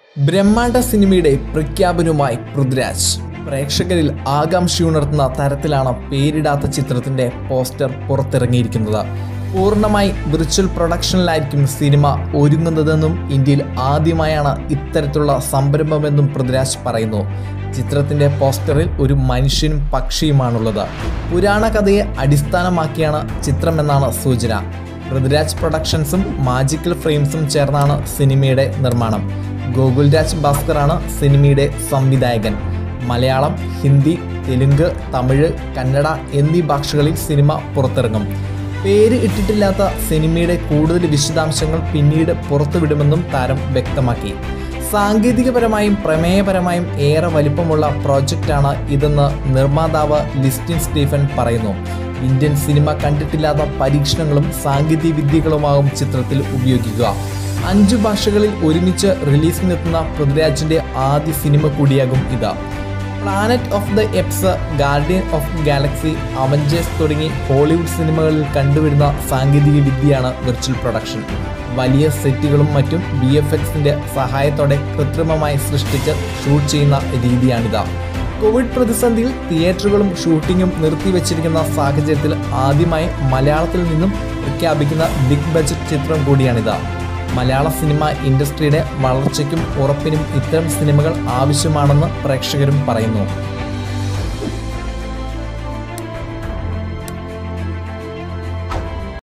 ബ്രഹ്മാണ്ഡ സിനിമയുടെ പ്രഖ്യാപനവുമായി പൃഥ്വിരാജ് പ്രേക്ഷകരിൽ ആകാംക്ഷയുണർത്തുന്ന തരത്തിലാണ് പേരിടാത്ത ചിത്രത്തിന്റെ പോസ്റ്റർ പുറത്തിറങ്ങിയിരിക്കുന്നത് പൂർണ്ണമായി വിർച്വൽ പ്രൊഡക്ഷനിലായിരിക്കും സിനിമ ഒരുങ്ങുന്നതെന്നും ഇന്ത്യയിൽ ആദ്യമായാണ് ഇത്തരത്തിലുള്ള സംരംഭമെന്നും പൃഥ്വിരാജ് പറയുന്നു ചിത്രത്തിന്റെ പോസ്റ്ററിൽ ഒരു മനുഷ്യനും പക്ഷിയുമാണുള്ളത് പുരാണ കഥയെ അടിസ്ഥാനമാക്കിയാണ് ചിത്രമെന്നാണ് സൂചന പൃഥ്വിരാജ് പ്രൊഡക്ഷൻസും മാജിക്കൽ ഫ്രെയിംസും ചേർന്നാണ് സിനിമയുടെ നിർമ്മാണം ഗോകുൽരാജ് ഭാസ്കറാണ് സിനിമയുടെ സംവിധായകൻ മലയാളം ഹിന്ദി തെലുങ്ക് തമിഴ് കന്നഡ എന്നീ ഭാഷകളിൽ സിനിമ പുറത്തിറങ്ങും പേര് ഇട്ടിട്ടില്ലാത്ത സിനിമയുടെ കൂടുതൽ വിശദാംശങ്ങൾ പിന്നീട് പുറത്തുവിടുമെന്നും താരം വ്യക്തമാക്കി സാങ്കേതികപരമായും പ്രമേയപരമായും ഏറെ വലിപ്പമുള്ള പ്രോജക്റ്റാണ് ഇതെന്ന് നിർമ്മാതാവ് ലിസ്റ്റിൻ സ്റ്റീഫൻ പറയുന്നു ഇന്ത്യൻ സിനിമ കണ്ടിട്ടില്ലാത്ത പരീക്ഷണങ്ങളും സാങ്കേതിക വിദ്യകളുമാകും ചിത്രത്തിൽ ഉപയോഗിക്കുക അഞ്ചു ഭാഷകളിൽ ഒരുമിച്ച് റിലീസിനെത്തുന്ന പൃഥ്വിരാജിന്റെ ആദ്യ സിനിമ കൂടിയാകും ഇത് planet of the apes guardian of galaxy avengers തുടങ്ങി ഹോളിവുഡ് സിനിമകളിൽ കണ്ടുവരുന്ന സാങ്കേതിക വിദ്യയാണ് വിർച്വൽ പ്രൊഡക്ഷൻ വലിയ സെറ്റുകളും മറ്റും ബി എഫ് എക്സിന്റെ സഹായത്തോടെ കൃത്രിമമായി സൃഷ്ടിച്ച് ഷൂട്ട് ചെയ്യുന്ന രീതിയാണിത് കോവിഡ് പ്രതിസന്ധിയിൽ തിയേറ്ററുകളും ഷൂട്ടിങ്ങും നിർത്തിവെച്ചിരിക്കുന്ന സാഹചര്യത്തിൽ ആദ്യമായി മലയാളത്തിൽ നിന്നും പ്രഖ്യാപിക്കുന്ന ബിഗ് ബജറ്റ് ചിത്രം കൂടിയാണിത് മലയാള സിനിമ ഇൻഡസ്ട്രിയുടെ വളർച്ചയ്ക്കും ഉറപ്പിനും ഇത്തരം സിനിമകൾ ആവശ്യമാണെന്ന് പ്രേക്ഷകരും പറയുന്നു